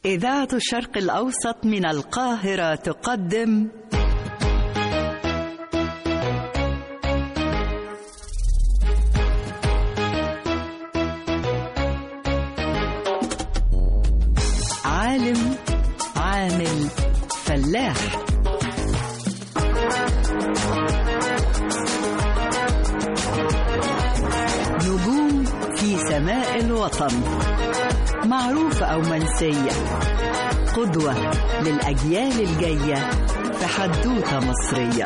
إذاعة الشرق الأوسط من القاهرة تقدم عالم عامل فلاح نجوم في سماء الوطن معروفة أو منسية قدوة للأجيال الجاية في حدوتة مصرية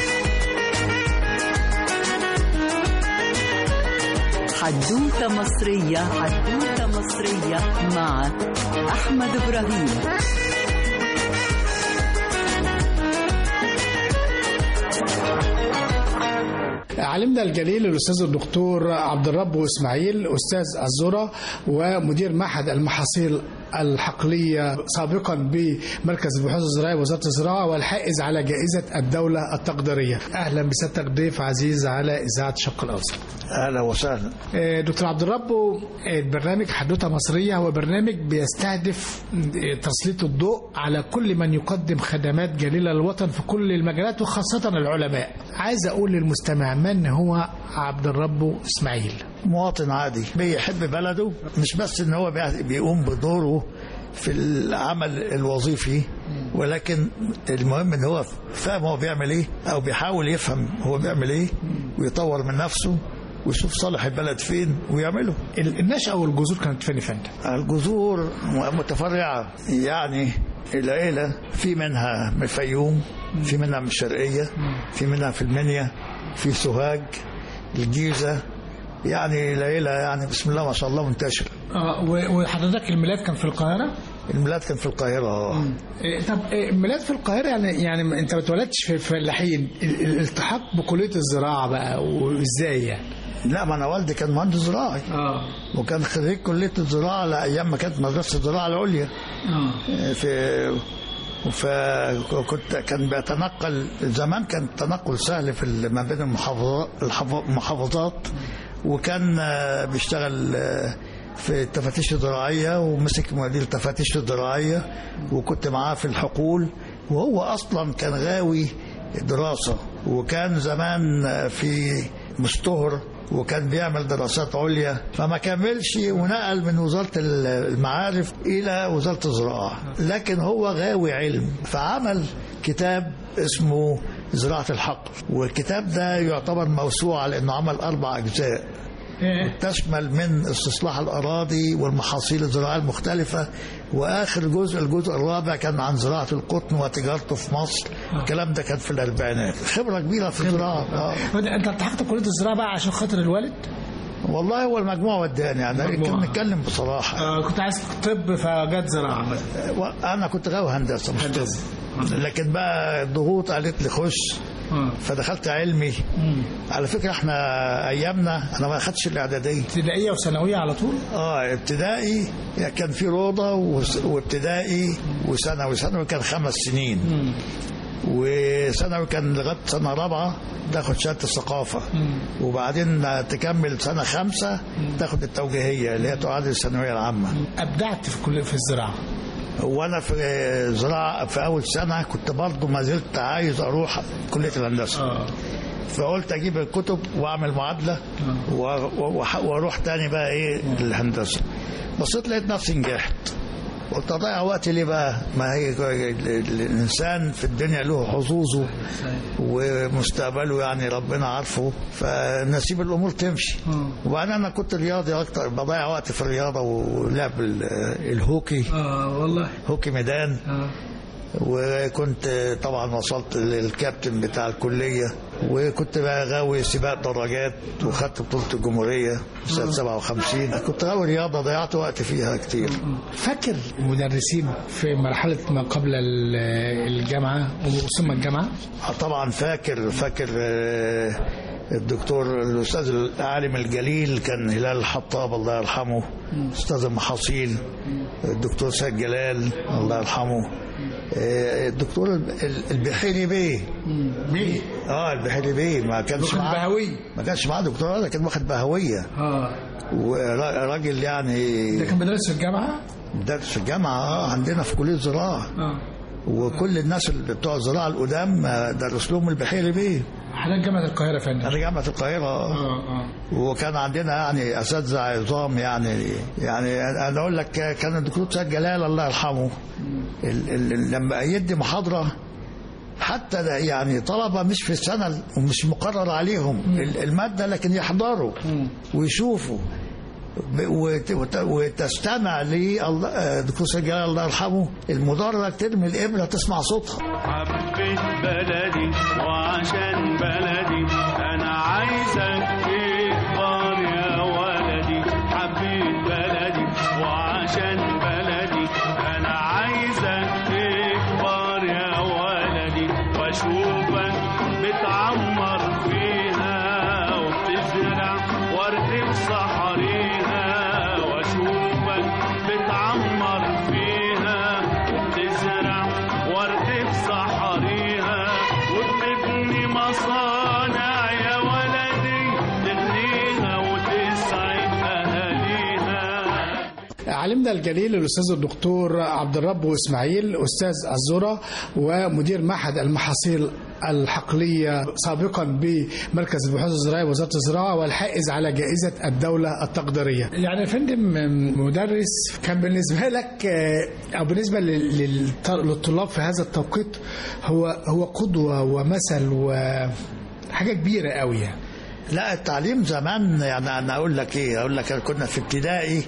حدوتة مصرية حدوتة مصرية مع أحمد إبراهيم علمنا الجليل الاستاذ الدكتور عبد الرب اسماعيل استاذ الذره ومدير معهد المحاصيل الحقليه سابقا بمركز البحوث الزراعيه وزاره الزراعه والحائز على جائزه الدوله التقديريه اهلا بسيادتك ضيف عزيز على اذاعه الشرق الاوسط اهلا وسهلا آه، دكتور عبد الرب آه، برنامج حدوته مصريه هو برنامج بيستهدف آه، تسليط الضوء على كل من يقدم خدمات جليله للوطن في كل المجالات وخاصه العلماء عايز اقول للمستمع من هو عبد الرب اسماعيل مواطن عادي بيحب بلده مش بس ان هو بي- بيقوم بدوره في العمل الوظيفي ولكن المهم ان هو فاهم هو بيعمل ايه او بيحاول يفهم هو بيعمل ايه ويطور من نفسه ويشوف صالح البلد فين ويعمله ال- النشأة والجذور كانت فين يا فندم؟ الجذور متفرعة يعني العيلة في منها من الفيوم في منها من الشرقية في منها في المنيا في سوهاج الجيزة يعني العيلة يعني بسم الله ما شاء الله منتشرة اه و- وحضرتك الميلاد كان في القاهرة؟ الميلاد كان في القاهرة آه. إيه طب إيه الميلاد في القاهرة يعني يعني انت ما اتولدتش في الفلاحين ال- ال- الالتحاق بكلية الزراعة بقى وازاي يعني؟ لا ما أنا والدي كان مهندس زراعي اه وكان خريج كلية الزراعة لأيام ما كانت مدرسة الزراعة العليا اه في فكنت كان بيتنقل زمان كان التنقل سهل في ال- ما بين المحافظات الحف- المحافظات وكان آه، بيشتغل آه، في التفتيش الزراعية ومسك مدير التفتيش الزراعية وكنت معاه في الحقول وهو أصلا كان غاوي دراسة وكان زمان آه، في مستهر وكان بيعمل دراسات عليا فما كملش ونقل من وزارة المعارف إلى وزارة الزراعة لكن هو غاوي علم فعمل كتاب اسمه زراعة الحقل والكتاب ده يعتبر موسوعة لأنه عمل أربع أجزاء إيه؟ تشمل من استصلاح الأراضي والمحاصيل الزراعية المختلفة وآخر جزء الجزء الرابع كان عن زراعة القطن وتجارته في مصر الكلام ده كان في الأربعينات خبرة كبيرة في الزراعة آه. وانت- انت التحقت بكلية الزراعة بقى عشان خاطر الوالد؟ والله هو المجموع وداني يعني المجموع. كنا نتكلم بصراحة آه كنت عايز طب فجت زراعة انا كنت غاوي هندسه مش هندسة. طب لكن بقى الضغوط قالت لي خش اه فدخلت علمي مم. على فكره احنا ايامنا انا ما اخدتش الاعداديه ابتدائية وثانوية على طول؟ اه ابتدائي كان في روضه وس- وابتدائي وثانوي ثانوي كان خمس سنين مم. وثانوي كان لغايه سنه رابعه تاخد شهاده الثقافه مم. وبعدين تكمل سنه خمسه تاخد التوجيهيه اللي هي تعادل الثانويه العامه ابدعت في كل في الزراعة وانا في زراعه في اول سنه كنت برضه ما زلت عايز اروح كليه الهندسه اه فقلت اجيب الكتب واعمل معادله و- و- وح- واروح تاني بقى ايه الهندسه بصيت لقيت نفسي نجحت قلت اضيع وقتي ليه بقى ما هي ال- ال- الانسان في الدنيا له حظوظه ومستقبله يعني ربنا عارفه فنسيب الامور تمشي وبعدين انا كنت رياضي اكتر بضيع وقت في الرياضه ولعب ال- الهوكي اه والله هوكي ميدان اه وكنت طبعا وصلت للكابتن بتاع الكلية وكنت بقى غاوي سباق دراجات وخدت بطولة الجمهورية سنة 57 كنت غاوي رياضة ضيعت وقت فيها كتير فاكر مدرسين في مرحلة ما قبل ال- الجامعة ثم الجامعة؟ طبعا فاكر فاكر آه، الدكتور الأستاذ العالم الجليل كان هلال الحطاب الله يرحمه أستاذ المحاصيل الدكتور سيد جلال الله يرحمه آه، الدكتور ال- البحيري بيه مين؟ اه البحيري بيه ما كانش دكتور معاه بهوي ما كانش معاه دكتوراه ده كان واخد بهويه اه وراجل يعني ده كان بيدرس في الجامعة؟ درس الجامعه اه عندنا في كليه زراعه اه وكل الناس اللي بتوع الزراعه القدام آه، درس لهم البحيري بيه حضرتك جامعه القاهره يا فندم انا جامعه القاهره آه. اه اه وكان عندنا يعني اساتذه عظام يعني يعني انا اقول لك كان الدكتور سيد جلال الله يرحمه ال ال لما يدي محاضره حتى ده يعني طلبه مش في السنه ومش مقرر عليهم ال- الماده لكن يحضروا ويشوفوا ب- وت- وت- وتستمع للدكتور سيد جلال الله يرحمه المدرج ترمي الابره تسمع صوتها حبيت بلدي وعشان بلدي انا عايزك تكبر يا ولدي حبيت بلدي وعشان بلدي انا عايزك تكبر يا ولدي واشوفك بتعمر فيها وبتزرع ورد في صحريها واشوفك بتعمر فيها وبتزرع ورد في صحريها وبتبني مصانع يا ولدي تغنيها وتسعد اهاليها علمنا الجليل الاستاذ الدكتور عبد الرب اسماعيل استاذ الذره ومدير معهد المحاصيل الحقليه سابقا بمركز البحوث الزراعيه وزاره الزراعه والحائز على جائزه الدوله التقديريه. يعني يا فندم مدرس كان بالنسبه لك آه، او بالنسبه لل- للط- للطلاب في هذا التوقيت هو هو قدوه ومثل وحاجه كبيره قوي يعني. لا التعليم زمان يعني انا اقول لك ايه اقول لك كنا في ابتدائي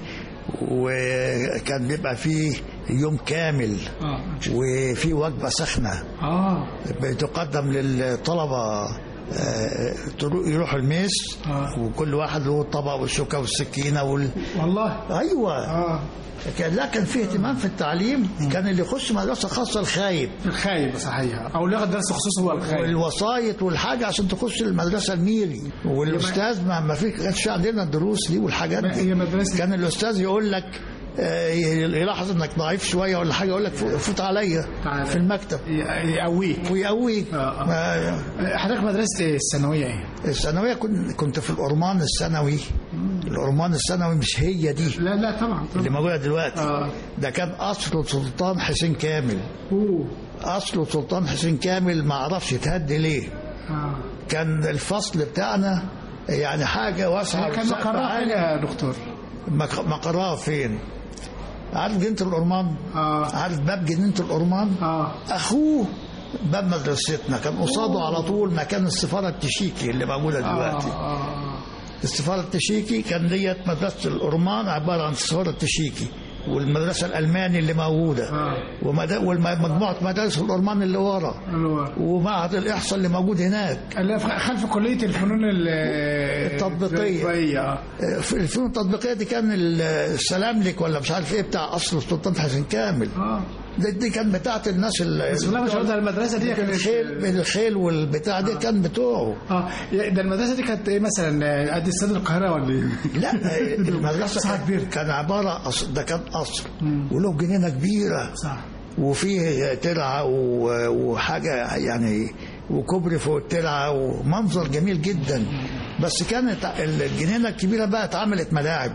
وكان بيبقى فيه يوم كامل اه وفي وجبه سخنه اه بتقدم للطلبه آه، ترو- يروحوا الميس آه. وكل واحد له الطبق والشوكه والسكينه وال... والله ايوه اه كان لا كان في اهتمام في التعليم كان اللي يخش مدرسه خاصه الخايب الخايب صحيح او اللي ياخد درس خصوصي هو الخايب والوسايط والحاجه عشان تخش المدرسه الميري والاستاذ ما ما في كانش في عندنا الدروس دي والحاجات ما دي هي مدرسة- كان الاستاذ يقول لك آه، يلاحظ انك ضعيف شويه ولا حاجه يقول لك فوت فوت عليا تعالى. في المكتب ي- يقويك ويقويك آه، آه. ما- حضرتك مدرسة إيه؟ الثانوية ايه؟ الثانويه كنت كنت في الأرمان الثانوي الأرمان الثانوي مش هي دي لا لا طبعا اللي موجوده دلوقتي آه. ده كان اصله سلطان حسين كامل اوه اصله سلطان حسين كامل ما اعرفش يتهد ليه اه كان الفصل بتاعنا يعني حاجه واسعه كان وسقف مقرها عالي. حاجة يا دكتور مق- مقرها فين عارف جنينه الأرمان اه عارف باب جنينه الأرمان اه اخوه باب مدرستنا كان قصاده على طول مكان السفاره التشيكي اللي موجوده دلوقتي اه اه السفاره التشيكي كان ديت مدرسه الأرمان عباره عن السفاره التشيكي والمدرسه الالماني اللي موجوده اه ومد- ومجموعه مدارس الأرمان اللي ورا الو- ومعهد الإحصاء اللي موجود هناك اللي في- خلف كلية الفنون ال- التطبيقية. التطبيقية اه في الفنون التطبيقية دي كان السلاملك ولا مش عارف ايه بتاع أصل السلطان حسين كامل اه دي, دي كان بتاعت الناس اللي بسم الله ما شاء الله المدرسة دي كانت الخيل الخيل والبتاع دي كان بتوعه اه ده المدرسة دي كانت ايه مثلا قد استاد القاهرة ولا ايه؟ لا المدرسة صح كان, كبير. كان عبارة أص- ده كان قصر وله جنينة كبيرة صح وفيه ترعة و- وحاجة يعني وكوبري فوق الترعة ومنظر جميل جدا بس كانت الجنينة الكبيرة بقى اتعملت ملاعب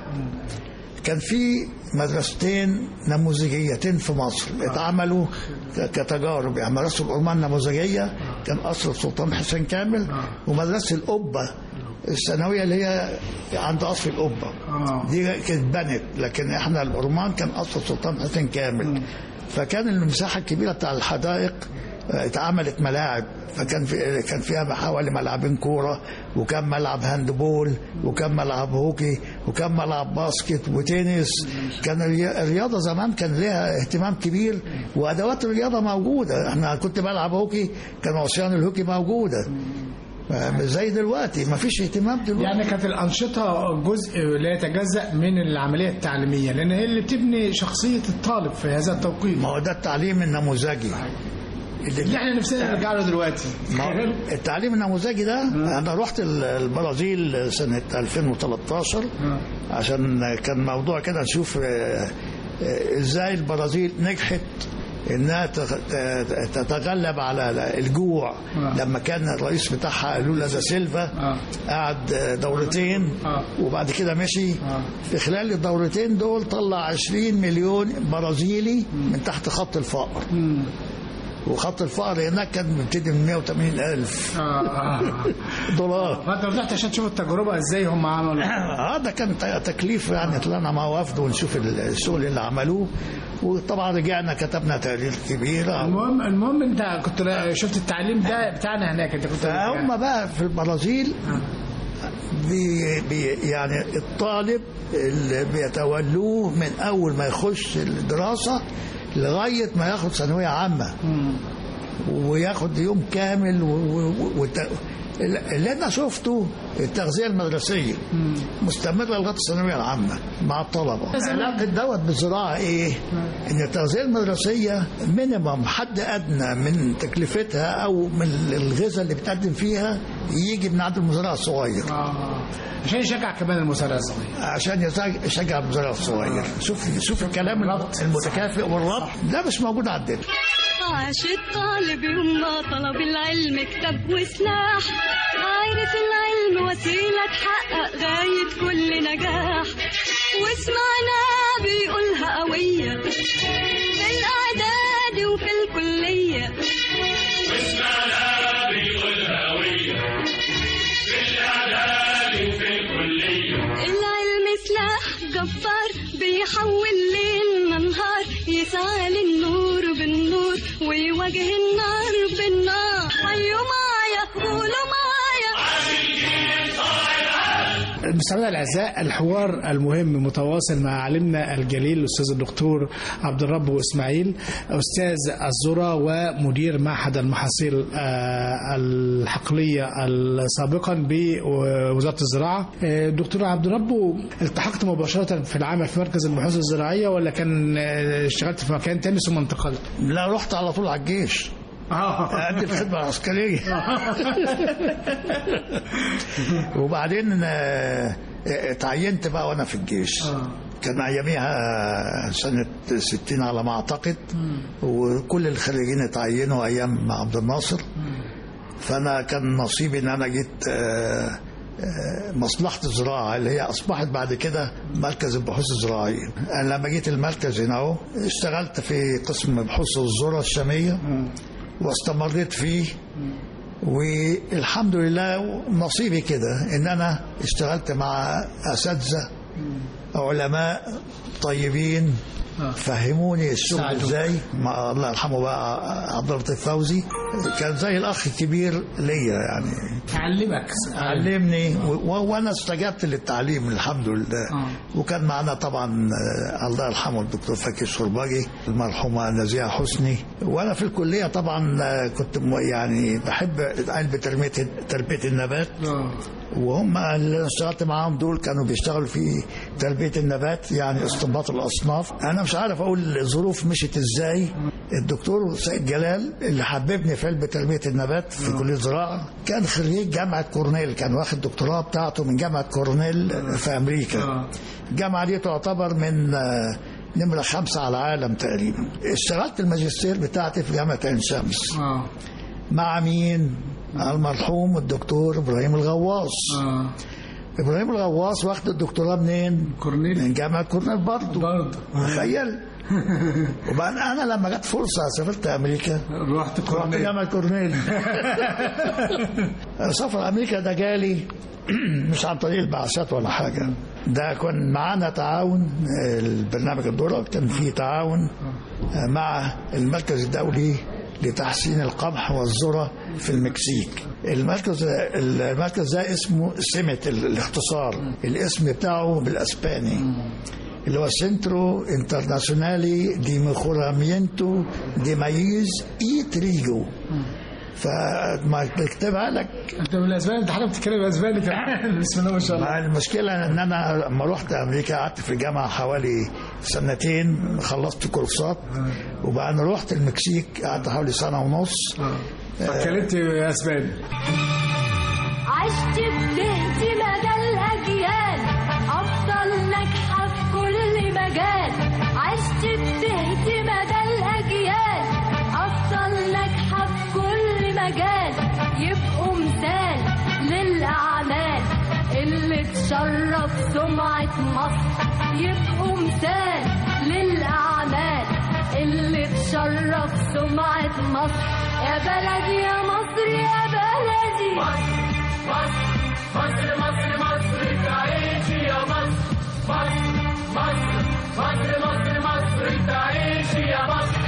كان في مدرستين نموذجيتين في مصر اتعملوا ك- كتجارب يعني مدرسة الأرمان نموذجية كان قصر السلطان حسين كامل ومدرسة القبة الثانوية اللي هي عند قصر القبة اه دي كانت بنت لكن احنا الأرمان كان قصر السلطان حسين كامل فكان المساحة الكبيرة بتاع الحدائق آه، اتعملت ملاعب فكان في كان فيها حوالي ملعبين كورة وكان ملعب هاندبول وكان ملعب هوكي وكان ملعب باسكت وتنس كان الري- الرياضة زمان كان لها اهتمام كبير وأدوات الرياضة موجودة احنا كنت بلعب هوكي كان عصيان الهوكي موجودة آه، مش زي دلوقتي ما فيش اهتمام دلوقتي يعني كانت الأنشطة جزء لا يتجزأ من العملية التعليمية لأن هي اللي بتبني شخصية الطالب في هذا التوقيت ما هو ده التعليم النموذجي اللي احنا نفسنا نرجع له دلوقتي ما هو التعليم النموذجي ده انا رحت ال- البرازيل سنه 2013 آه. عشان كان موضوع كده نشوف آه، آه، ازاي البرازيل نجحت انها تت- تتغلب على الجوع آه. لما كان الرئيس بتاعها لولا دا سيلفا آه. قعد دورتين آه. وبعد كده مشي آه. في خلال الدورتين دول طلع 20 مليون برازيلي من تحت خط الفقر مم. وخط الفقر هناك كان بيبتدي من 180 ألف آه، آه. دولار فانت رحت عشان تشوف التجربه ازاي هم عملوا اه ده كان ت- تكليف يعني طلعنا مع وفد ونشوف الشغل اللي عملوه وطبعا رجعنا كتبنا تقرير كبير المهم المهم انت كنت را- شفت التعليم ده بتاعنا هناك انت كنت فهم بقى في البرازيل بي بي يعني الطالب اللي بيتولوه من اول ما يخش الدراسه لغايه ما ياخد ثانويه عامه مم. وياخد يوم كامل و... و... و... وت- اللي انا شفته التغذيه المدرسيه مستمره لغايه الثانويه العامه مع الطلبه علاقه دوت بالزراعه ايه؟ ان التغذيه المدرسيه مينيمم حد ادنى من تكلفتها او من الغذاء اللي بتقدم فيها يجي من عند المزارع الصغير اه عشان يشجع كمان المسارع الصغير عشان يزع- يشجع المزارع الصغير شوف شوف الكلام المتكافئ والربط ده مش موجود عندنا عاش الطالب يوم ما طلب العلم كتاب وسلاح عارف العلم وسيلة تحقق غاية كل نجاح واسمعنا بيقولها قوية في الإعداد وفي الكلية العلم سلاح جبار بيحول ليل نهار يسعى للنور بالنور ويواجه النار بالنار حيوا معايا قولوا معايا مستمعينا الاعزاء الحوار المهم متواصل مع عالمنا الجليل الاستاذ الدكتور عبد الرب واسماعيل استاذ الذره ومدير معهد المحاصيل آه، الحقليه سابقا بوزاره الزراعه آه، دكتور عبد الرب التحقت مباشره في العمل في مركز البحوث الزراعيه ولا كان آه، اشتغلت في مكان تاني ثم انتقلت؟ لا رحت على طول على الجيش أدي الخدمة العسكرية وبعدين آه، اتعينت بقى وأنا في الجيش كان أياميها سنة 60 على ما أعتقد وكل الخريجين اتعينوا أيام عبد الناصر فأنا كان نصيبي إن أنا جيت آه، آه، مصلحة الزراعة اللي هي أصبحت بعد كده مركز البحوث الزراعية أنا لما جيت المركز هنا أهو اشتغلت في قسم بحوث الذرة الشامية واستمريت فيه والحمد لله نصيبي كده ان انا اشتغلت مع اساتذه علماء طيبين فهموني الشغل ساعدوك. ازاي مع الله يرحمه بقى عبد اللطيف فوزي كان زي الاخ الكبير ليا يعني علمك علمني و- و- وانا استجبت للتعليم الحمد لله آه. وكان معنا طبعا آه، الله يرحمه الدكتور فاكر شرباجي المرحومه نزيهه حسني وانا في الكليه طبعا آه، كنت م- يعني بحب علم تربيه تربيه النبات وهم اللي أنا اشتغلت معاهم دول كانوا بيشتغلوا في تربيه النبات يعني استنباط الاصناف انا مش عارف اقول الظروف مشيت ازاي الدكتور سيد جلال اللي حببني في علم تربيه النبات في كليه الزراعه كان خريج جامعه كورنيل كان واخد دكتوراه بتاعته من جامعه كورنيل في امريكا الجامعه دي تعتبر من آه، نمرة خمسة على العالم تقريبا اشتغلت الماجستير بتاعتي في جامعة عين شمس اه مع مين؟ مع المرحوم الدكتور ابراهيم الغواص اه ابراهيم الغواص واخد الدكتوراه منين؟ كورنيل من جامعه كورنيل برضه برضه تخيل وبعدين انا لما جت فرصه سافرت امريكا رحت رحت كورنيل جامعه كورنيل سفر امريكا ده جالي مش عن طريق البعثات ولا حاجه ده كان معانا تعاون البرنامج الدورة كان فيه تعاون مع المركز الدولي لتحسين القمح والذرة في المكسيك المركز المركز ده اسمه سمت الاختصار الاسم بتاعه بالاسباني اللي هو سنترو انترناسيونالي دي ميخورامينتو دي مايز اي تريجو فما بكتبها لك انت بالاسباني انت حضرتك بتتكلم اسباني كمان بسم الله ما شاء الله مع المشكلة ان انا لما رحت امريكا قعدت في الجامعة حوالي سنتين خلصت كورسات وبعدين رحت المكسيك قعدت حوالي سنة ونص فاتكلمت اسباني عشت بتهدي مدى الأجيال أفضل ناجحة في كل مجال عشت بتهدي مدى الأجيال مصر يبقوا مثال للأعمال اللي تشرف سمعة مصر يا بلدي يا مصر يا بلدي مصر مصر مصر مصر تعيش يا مصر مصر مصر مصر مصر مصر تعيش يا مصر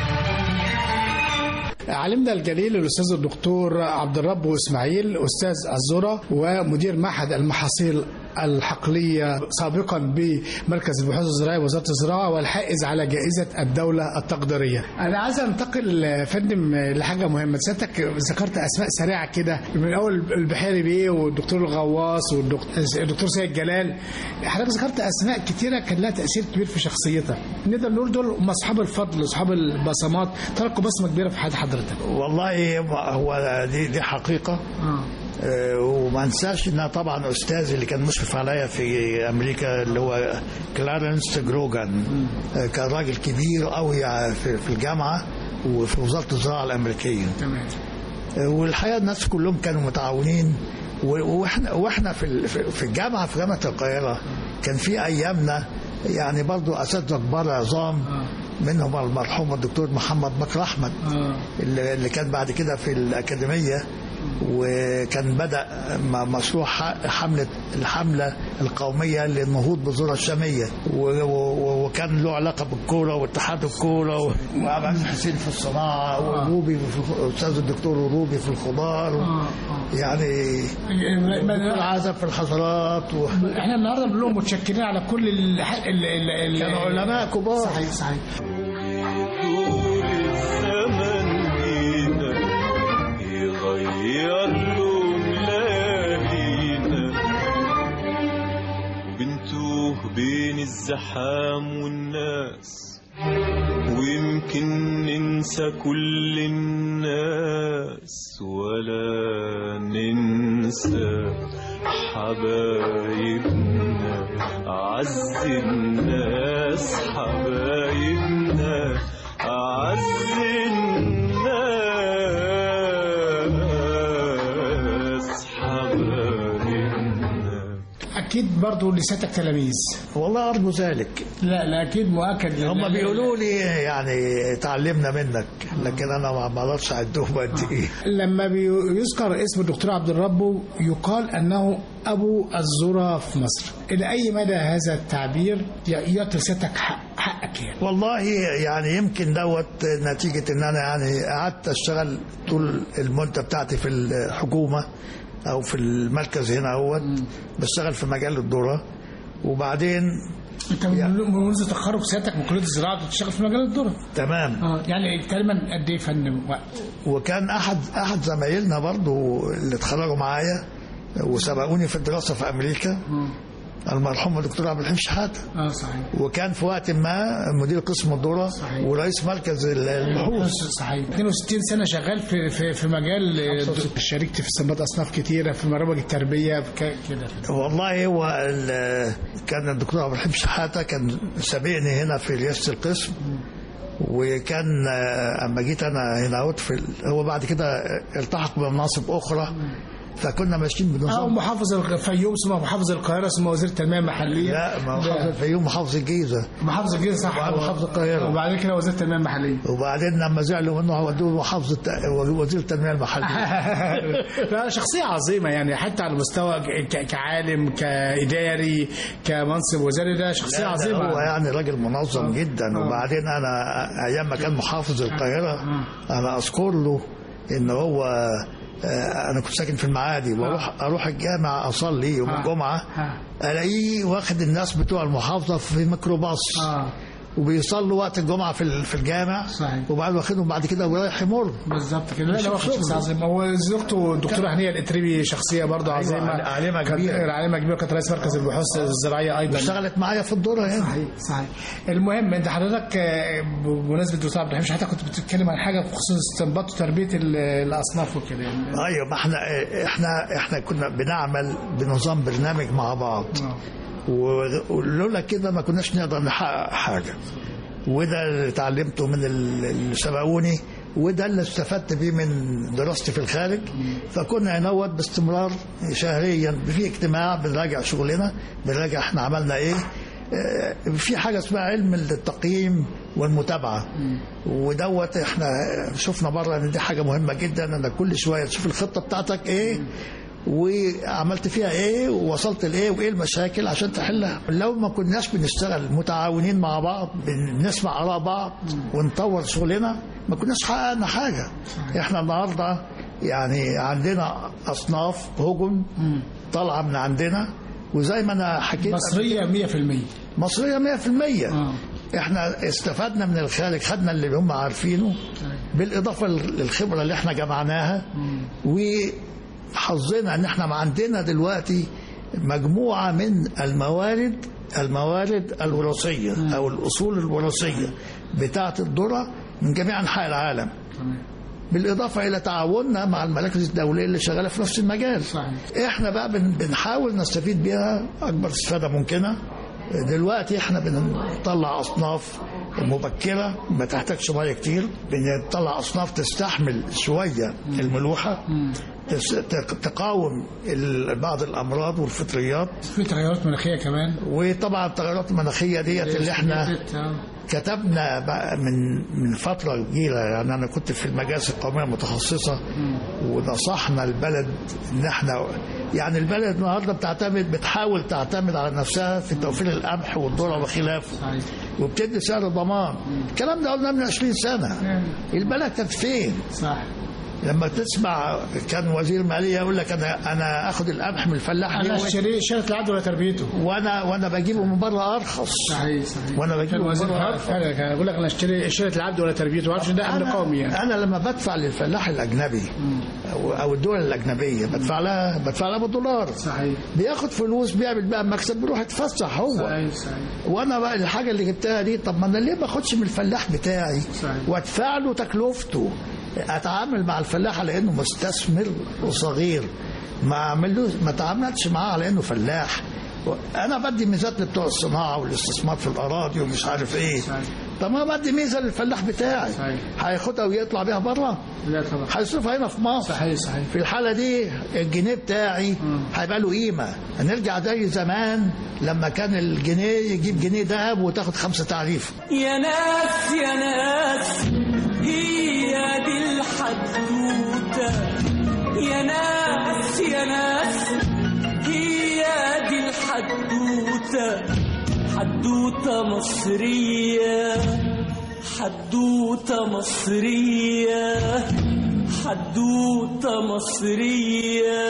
علمنا الجليل الاستاذ الدكتور عبد الرب اسماعيل استاذ الذره ومدير معهد المحاصيل الحقليه سابقا بمركز البحوث الزراعيه وزاره الزراعه والحائز على جائزه الدوله التقديريه. انا عايز انتقل يا فندم لحاجه مهمه، سيادتك ذكرت اسماء سريعه كده من اول البحيري بيه والدكتور الغواص والدكتور سيد جلال. حضرتك ذكرت اسماء كتيره كان لها تاثير كبير في شخصيتك. نقدر نقول دول هم اصحاب الفضل اصحاب البصمات تركوا بصمه كبيره في حياه حضرتك. والله هو دي دي حقيقه اه آه، وما انساش ان أنا طبعا استاذي اللي كان مشرف عليا في امريكا اللي هو كلارنس جروجان آه، كان راجل كبير قوي في في الجامعه وفي وزاره الزراعه الامريكيه تمام. آه، والحقيقه الناس كلهم كانوا متعاونين و- واحنا واحنا في ال- في في الجامعه في جامعه القاهره كان في ايامنا يعني برضو اساتذه كبار عظام منهم المرحوم الدكتور محمد بكر احمد اه اللي اللي كان بعد كده في الأكاديمية وكان بدأ م- مشروع ح- حملة الحملة القومية للنهوض بالذرة الشامية و- و- وكان له علاقة بالكورة واتحاد الكورة و- وعبد العزيز حسين في الصناعة وروبي في أستاذ الدكتور روبي في الخضار و- يعني الدكتور عازب في الحضارات و... احنا النهارده بنقول لهم متشكرين على كل ال ال ال ال كانوا علماء كبار صحيح صحيح طول الزمن جينا يغير لون ليالينا بنتوه بين الزحام والناس ويمكن ننسى كل الناس ولا ننسى حبايبنا أعز الناس حبايبنا أعز الناس حبايبنا اكيد برضه لساتك تلاميذ والله أرجو ذلك لا لا اكيد مؤكد هم بيقولوا لي يعني تعلمنا منك لكن انا ما بعرفش اعدهم قد ايه لما بيذكر اسم الدكتور عبد الرب يقال انه ابو الذره في مصر الى اي مدى هذا التعبير يعطي لساتك حق حقك يعني والله يعني يمكن دوت نتيجة ان انا يعني قعدت اشتغل طول المدة بتاعتي في الحكومة او في المركز هنا اهوت بشتغل في مجال الذرة وبعدين انت من منذ تخرج سيادتك من كليه الزراعه بتشتغل في مجال الذره تمام اه يعني تقريبا قد ايه فن وقت وكان احد احد زمايلنا برضو اللي اتخرجوا معايا وسبقوني في الدراسة في امريكا المرحوم الدكتور عبد الحليم شحاتة اه صحيح وكان في وقت ما مدير قسم الذرة صحيح. ورئيس مركز البحوث صحيح 62 سنه شغال في في في مجال شاركت في استنباط اصناف كتيره في برامج التربيه ك- كده والله هو ال- كان الدكتور عبد الحليم شحاته كان سابقني هنا في رئاسه القسم وكان آه، اما جيت انا هنا أهوت في ال- هو بعد كده التحق بمناصب اخرى فكنا ماشيين اه بنظام محافظ الفيوم ثم محافظ القاهره ثم وزير التنميه المحليه لا محافظ الفيوم محافظ الجيزه محافظ الجيزه صح وبعد محافظ القاهرة. وبعد كده وزير التنميه المحليه وبعدين لما زعلوا منه ودوه محافظه وزير التنميه المحليه لا شخصية عظيمة يعني حتى على المستوى ك- كعالم كإداري كمنصب وزاري ده شخصية عظيمة هو يعني راجل منظم جدا وبعدين انا ايام ما كان محافظ القاهره انا اذكر له ان هو آه، انا كنت ساكن في المعادي واروح اروح الجامع اصلي يوم آه. الجمعه آه. الاقيه واخد الناس بتوع المحافظه في ميكروباص اه وبيصلوا وقت الجمعه في ال- في الجامع صحيح. وبعد واخدهم بعد كده ورايح يمر بالظبط كده لا لا هو شخصية عظيمة هو زوجته الدكتورة هنية الإتريبي شخصية برضه عظيمة عالمة كانت- كبيرة. عالمة كبيرة كانت رئيس مركز البحوث الزراعية أيضا اشتغلت معايا في الدوره هنا صحيح صحيح المهم انت حضرتك آه، بمناسبه الدكتور عبد الحليم حضرتك كنت بتتكلم عن حاجه بخصوص استنباط وتربيه ال- الاصناف وكده يعني ايوه ما احنا احنا احنا كنا بنعمل بنظام برنامج مع بعض آه. و- ولولا كده ما كناش نقدر نحقق حاجه وده اللي اتعلمته من ال- اللي سبقوني وده اللي استفدت بيه من دراستي في الخارج فكنا ننوت باستمرار شهريا في اجتماع بنراجع شغلنا بنراجع احنا عملنا ايه آه، في حاجه اسمها علم التقييم والمتابعه ودوت احنا شفنا بره ان دي حاجه مهمه جدا انك كل شويه تشوف الخطه بتاعتك ايه وعملت فيها ايه ووصلت لايه وايه المشاكل عشان تحلها لو ما كناش بنشتغل متعاونين مع بعض بنسمع اراء بعض ونطور شغلنا ما كناش حققنا حاجه احنا النهارده يعني عندنا اصناف هجن طالعه من عندنا وزي ما انا حكيت مصريه 100% مصريه 100% اه احنا استفدنا من الخارج خدنا اللي هم عارفينه بالاضافه للخبره اللي احنا جمعناها وحظنا ان احنا ما عندنا دلوقتي مجموعه من الموارد الموارد الوراثيه او الاصول الوراثيه بتاعه الذره من جميع انحاء العالم بالاضافه الى تعاوننا مع المراكز الدوليه اللي شغاله في نفس المجال صحيح. احنا بقى بن- بنحاول نستفيد بيها اكبر استفاده ممكنه دلوقتي احنا بنطلع اصناف مبكره ما تحتاجش ميه كتير بنطلع اصناف تستحمل شويه الملوحه تس- تق- تقاوم ال- بعض الامراض والفطريات في تغيرات مناخيه كمان وطبعا التغيرات المناخيه ديت اللي احنا آه. كتبنا بقى من من فتره كبيره يعني انا كنت في المجالس القوميه المتخصصه ونصحنا البلد ان احنا يعني البلد النهارده بتعتمد بتحاول تعتمد على نفسها في توفير القمح والذره وخلافه صحيح وبتدي سعر ضمان الكلام ده قلنا من 20 سنه البلد كانت فين صح لما تسمع كان وزير ماليه يقول لك انا انا اخد القمح من الفلاح انا ليه اشتري شركه العبد ولا تربيته وانا وانا بجيبه من بره ارخص صحيح صحيح وانا بجيبه كان من وزير بره فعلا كان بقول لك انا اشتري شركه العبد ولا تربيته ما اعرفش ده امن أنا, قومي يعني انا لما بدفع للفلاح الاجنبي او, أو الدول الاجنبيه بدفع لها بدفع لها بالدولار صحيح بياخد فلوس بيعمل بقى مكسب بيروح يتفسح هو صحيح صحيح وانا بقى الحاجه اللي جبتها دي طب ما انا ليه ما اخدش من الفلاح بتاعي صحيح. وادفع له تكلفته اتعامل مع الفلاح على انه مستثمر وصغير ما اعملوش ما اتعاملتش معاه على انه فلاح انا بدي ميزات لبتوع الصناعه والاستثمار في الاراضي ومش عارف ايه صحيح. طب ما بدي ميزه للفلاح بتاعي صحيح. هياخدها ويطلع بيها بره لا طبعا هيصرفها هنا في مصر صحيح صحيح في الحالة دي الجنيه بتاعي هيبقى له قيمة هنرجع زي زمان لما كان الجنيه يجيب جنيه ذهب وتاخد خمسة تعريف يا ناس يا ناس هي دي الحدوتة يا ناس يا ناس هي دي الحدوتة حدوتة مصرية حدوتة مصرية حدوتة مصرية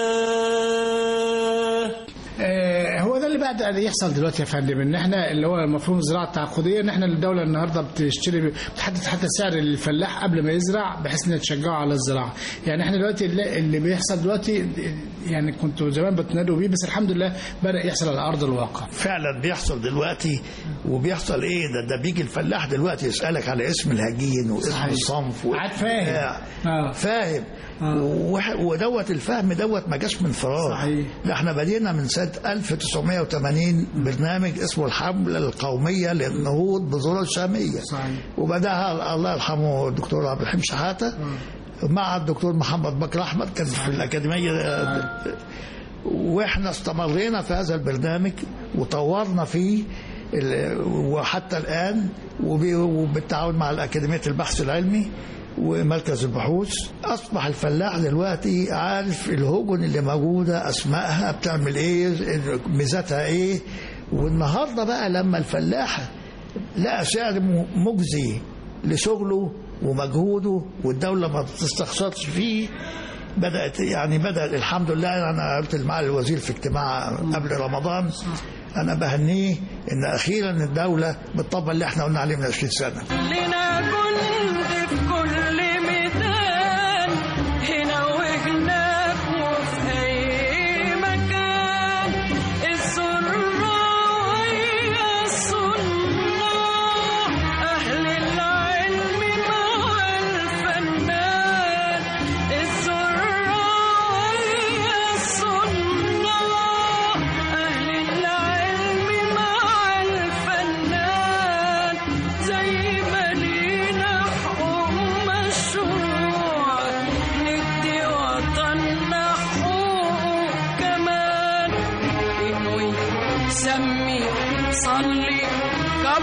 آه، هو ده اللي بقى يحصل دلوقتي يا فندم ان احنا اللي هو مفهوم الزراعه التعاقديه ان احنا الدوله النهارده بتشتري بتحدد حتى سعر للفلاح قبل ما يزرع بحيث انها تشجعه على الزراعه يعني احنا دلوقتي اللي اللي بيحصل دلوقتي يعني كنتوا زمان بتنادوا بيه بس الحمد لله بدا يحصل على ارض الواقع فعلا بيحصل دلوقتي وبيحصل ايه ده ده بيجي الفلاح دلوقتي يسألك على اسم الهجين واسم صحيح. الصنف عاد فاهم. بتاع. آه. فاهم وح- ودوت الفهم دوت ما جاش من فراغ صحيح. ده احنا بدينا من سنة 1980 برنامج اسمه الحملة القومية للنهوض بذرة الشامية صحيح. وبداها الله يرحمه الدكتور عبد الرحيم شحاتة مع الدكتور محمد بكر أحمد كان في الأكاديمية واحنا استمرينا في هذا البرنامج وطورنا فيه ال- وحتى الآن وب- وبالتعاون مع الأكاديمية البحث العلمي ومركز البحوث أصبح الفلاح دلوقتي عارف الهجن اللي موجودة أسمائها بتعمل إيه ميزاتها إيه والنهاردة بقى لما الفلاح لقى سعر م- مجزي لشغله ومجهوده والدولة ما بتستخسرش فيه بدأت يعني بدأ الحمد لله أنا قلت مع الوزير في اجتماع قبل رمضان أنا بهنيه إن أخيرا الدولة بتطبق اللي احنا قلنا عليه من 20 سنة لنا جند في كل ميدان هنا وهناك وفي أي مكان الزراعة ويا الصناع أهل العلم مع الفنان الزراعة ويا الصناع أهل العلم مع الفنان زي ما لينا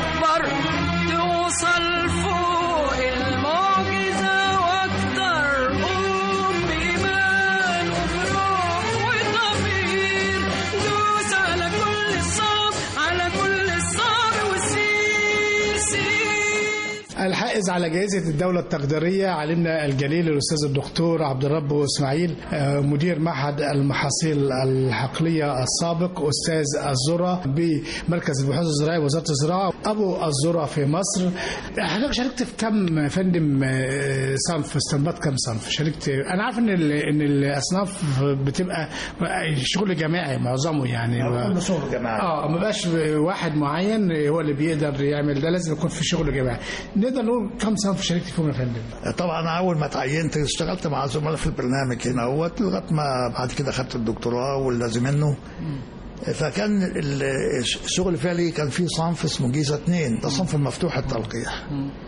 تكبر توصل فوق المعجزة واكتر قوم بإيمان وبروح وضمير دوس على كل الصعب على كل الصعب وسير سير الحائز على جائزة الدولة التقديرية علمنا الجليل الأستاذ الدكتور عبد الرب إسماعيل آه، مدير معهد المحاصيل الحقلية السابق أستاذ الذرة بمركز البحوث الزراعية وزارة الزراعة أبو الذرة في مصر حضرتك شاركت في كم يا فندم آه، صنف استنباط كم صنف شاركت أنا عارف إن ال- إن الأصناف بتبقى شغل جماعي معظمه يعني كل شغل جماعي. اه ما بقاش واحد معين هو اللي بيقدر يعمل ده لازم يكون في شغل جماعي نقدر نقول كم صنف شاركت فيهم يا فندم طبعا اول ما تعينت اشتغلت مع زملاء في البرنامج هنا اهوت لغايه ما بعد كده خدت الدكتوراه واللازم منه فكان ال- الشغل فعلي كان فيه صنف اسمه جيزه اثنين ده صنف مفتوح التلقيح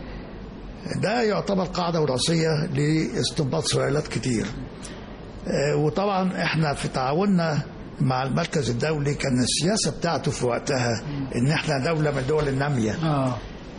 ده يعتبر قاعده وراثيه لاستنباط سلالات كتير آه، وطبعا احنا في تعاوننا مع المركز الدولي كان السياسه بتاعته في وقتها ان احنا دوله من الدول الناميه اه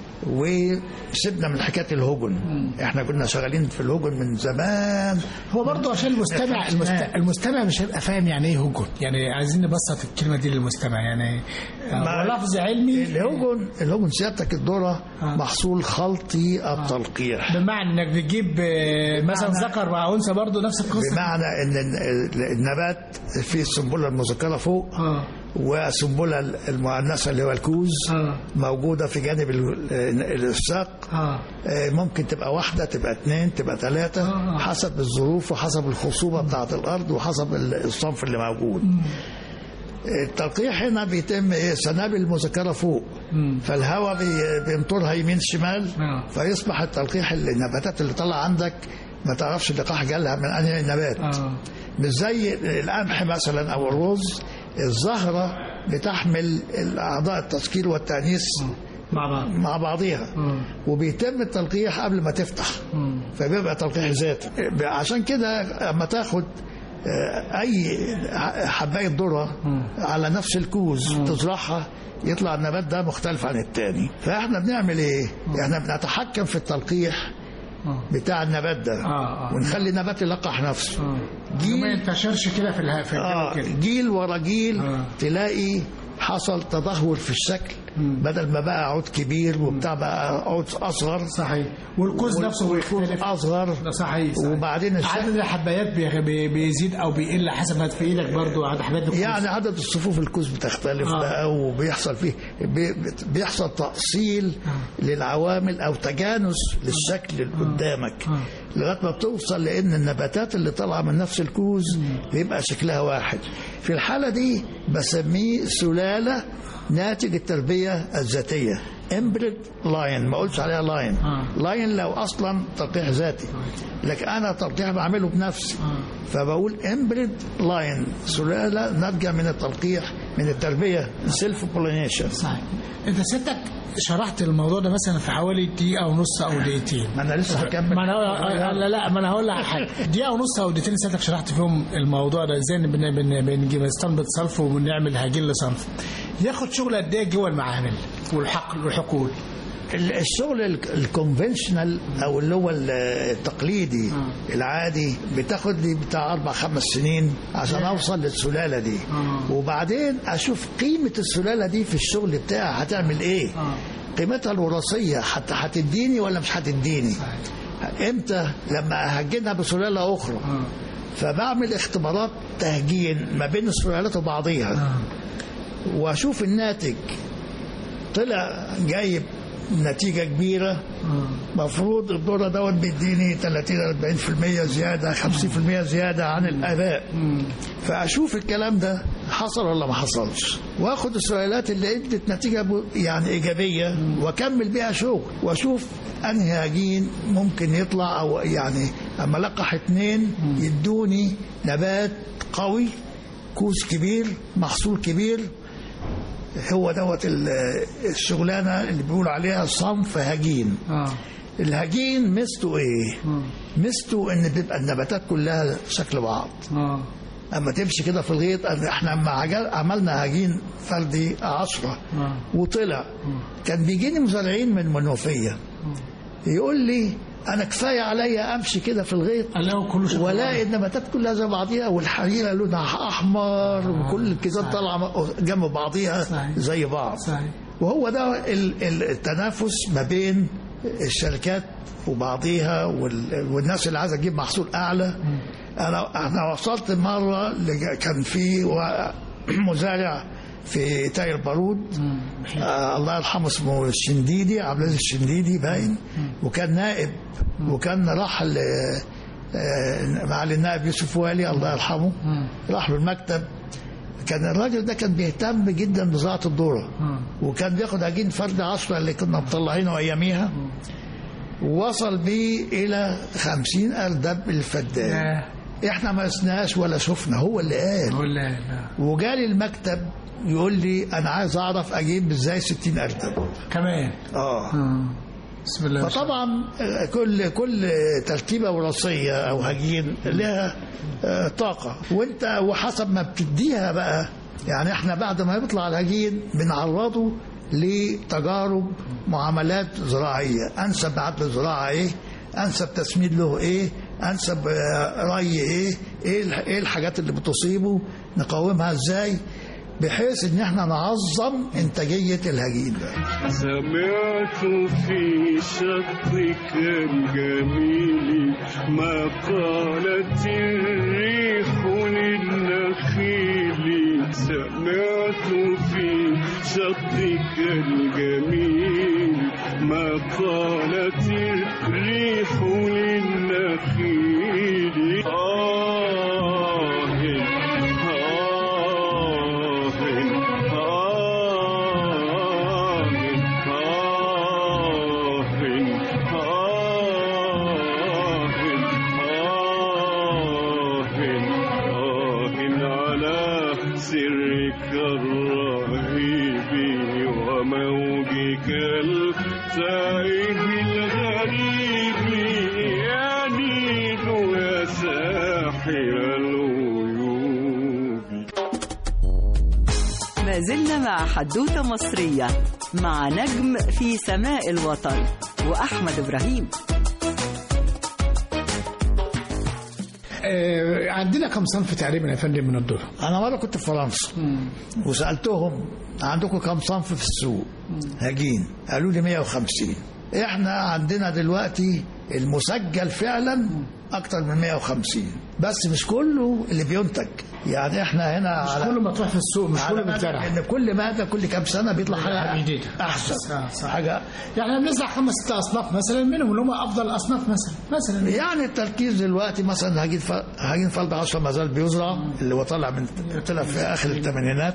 وسيبنا من حكايه الهجن احنا كنا شغالين في الهجن من زمان هو برضه عشان المستمع المست... المستمع مش هيبقى فاهم يعني ايه هجن يعني عايزين نبسط الكلمه دي للمستمع يعني مع- هو لفظ علمي الهجن الهجن سيادتك الذره آه. محصول خلطي التلقيح بمعنى انك بتجيب آه، مثلا بمعنى- ذكر مع انثى برضه نفس القصه بمعنى ان ال- النبات فيه السنبله المذكره فوق اه والسنبله المؤنثه اللي هو الكوز آه. موجوده في جانب ال- الساق اه آه، ممكن تبقى واحدة تبقى اتنين تبقى ثلاثة آه. حسب الظروف وحسب الخصوبة بتاعة الأرض وحسب ال- الصنف اللي موجود التلقيح هنا بيتم ايه سنابل مذكرة فوق مم. فالهواء بي- بينطرها يمين شمال آه. فيصبح التلقيح اللي- النباتات اللي طالعة عندك ما تعرفش اللقاح جالها من أنهي نبات اه مش زي القمح مثلا أو الرز الزهرة بتحمل الأعضاء التسكير والتأنيث مع بعض مع بعضيها مم. وبيتم التلقيح قبل ما تفتح مم. فبيبقى تلقيح ذاتي عشان كده اما تاخد آه، اي حبايه ذره على نفس الكوز تزرعها يطلع النبات ده مختلف عن التاني فاحنا بنعمل ايه احنا بنتحكم في التلقيح آه. بتاع النبات ده آه، آه. ونخلي النبات يلقح نفسه اه جيل- ما ينتشرش كده في الها في اه الجو كده جيل ورا جيل آه. تلاقي حصل تدهور في الشكل مم. بدل ما بقى عود كبير وبتاع بقى عود اصغر صحيح والكوز نفسه بيختلف اصغر ده صحيح, صحيح. وبعدين الشكل عدد الحبايات بي- بي- بيزيد او بيقل حسب ما في ايدك برضو عدد حبايات الكوز. يعني عدد الصفوف الكوز بتختلف آه. بقى وبيحصل فيه بي- بيحصل تأصيل للعوامل أو تجانس للشكل اللي قدامك آه. لغاية ما بتوصل لأن النباتات اللي طالعة من نفس الكوز بيبقى شكلها واحد في الحالة دي بسميه سلالة ناتج التربية الذاتية امبريد لاين ما قلتش عليها لاين آه. لاين لو اصلا تلقيح ذاتي لكن انا تلقيح بعمله بنفسي آه. فبقول امبريد لاين سلاله ناتجه من التلقيح من التربيه سيلف بولينيشن صحيح انت سيادتك شرحت الموضوع ده مثلا في حوالي دقيقه ونص او دقيقتين ما انا لسه هكمل ما انا لا لا ما انا هقول لك على حاجه دقيقه ونص او دقيقتين سيادتك شرحت فيهم الموضوع ده ازاي بن- بن- بنجيب نستنبط صنف وبنعمل هجين لصنف ياخد شغل قد ايه جوه المعامل والحقل والحقول ال- الشغل ال- الكونفنشنال او اللي هو ال- التقليدي العادي بتاخد لي بتاع اربع خمس سنين عشان اوصل للسلاله دي آه. وبعدين اشوف قيمه السلاله دي في الشغل بتاعي هتعمل ايه آه. قيمتها الوراثيه حتى هتديني ولا مش هتديني امتى لما اهجنها بسلاله اخرى آه. فبعمل اختبارات تهجين ما بين السلالات وبعضيها آه. واشوف الناتج طلع جايب نتيجة كبيرة آه. مفروض الدورة دوت بيديني 30 40% زيادة 50% زيادة عن الآباء فأشوف الكلام ده حصل ولا ما حصلش واخد السؤالات اللي ادت نتيجة ب- يعني إيجابية واكمل بيها شغل واشوف انهي هجين ممكن يطلع او يعني اما لقح اتنين يدوني نبات قوي كوز كبير محصول كبير هو دوت ال- الشغلانه اللي بيقول عليها صنف هجين آه. الهجين ميزته ايه؟ آه. ميزته ان بيبقى النباتات كلها شكل بعض آه. اما تمشي كده في الغيط أنا- احنا لما عجل- عملنا هجين فردي عشرة وطلع كان بيجيني مزارعين من منوفيه يقول لي انا كفايه عليا امشي كده في الغيط الاقوا كله شكل ولاقي النباتات كلها زي بعضيها والحريره لونها احمر وكل الكيزات طالعه جنب بعضيها صحيح. زي بعض صحيح. وهو ده ال- ال- التنافس ما بين الشركات وبعضيها وال- والناس اللي عايزه تجيب محصول اعلى انا انا وصلت مره لج- كان في و- مزارع في تاي البارود آه الله يرحمه اسمه الشنديدي عبد العزيز الشنديدي باين وكان نائب وكان راح ل- آه، معالي النائب يوسف والي الله يرحمه راح له المكتب كان الراجل ده كان بيهتم جدا بزراعه الذره وكان بياخد عجين فرد عشرة اللي كنا مطلعينه اياميها ووصل بيه الى خمسين اردب الفدان احنا ما قسناش ولا شفنا هو اللي قال ولا لا وجالي المكتب يقول لي انا عايز اعرف اجيب ازاي 60 اردب كمان اه آه. بسم الله ما شاء الله. فطبعا آه، كل كل تركيبه وراثيه او هجين لها آه، طاقه وانت وحسب ما بتديها بقى يعني احنا بعد ما يطلع الهجين بنعرضه لتجارب معاملات زراعيه انسب عدل زراعه ايه انسب تسميد له ايه انسب آه، ري ايه ايه الح- ايه الحاجات اللي بتصيبه نقاومها ازاي بحيث ان احنا نعظم انتاجيه الهجين ده سمعت في شطك الجميل ما قالت الريح للنخيل سمعت في شطك الجميل ما قالت الريح للنخيل آه سرك الرهيب وموجك التائه الغريب يا نيل يا ساحر الغيوب ما زلنا مع حدوتة مصرية مع نجم في سماء الوطن وأحمد إبراهيم آه، عندنا كم صنف تقريبا يا فندم من الذره انا مره كنت في فرنسا وسالتهم عندكم كم صنف في السوق هجين قالوا لي 150 احنا عندنا دلوقتي المسجل فعلا اكتر من 150 بس مش كله اللي بينتج يعني احنا هنا على كل ما تروح في السوق مش على كله مدى بيتزرع ان كل ماده كل كام سنه بيطلع حاجه جديدة. احسن صح، صح. حاجه يعني احنا بنزرع خمس ست اصناف مثلا منهم اللي هم افضل اصناف مثلا مثلا يعني التركيز دلوقتي مثلا هجين ف... هجين فرد 10 ما زال بيزرع اللي هو طالع من طلع في اخر الثمانينات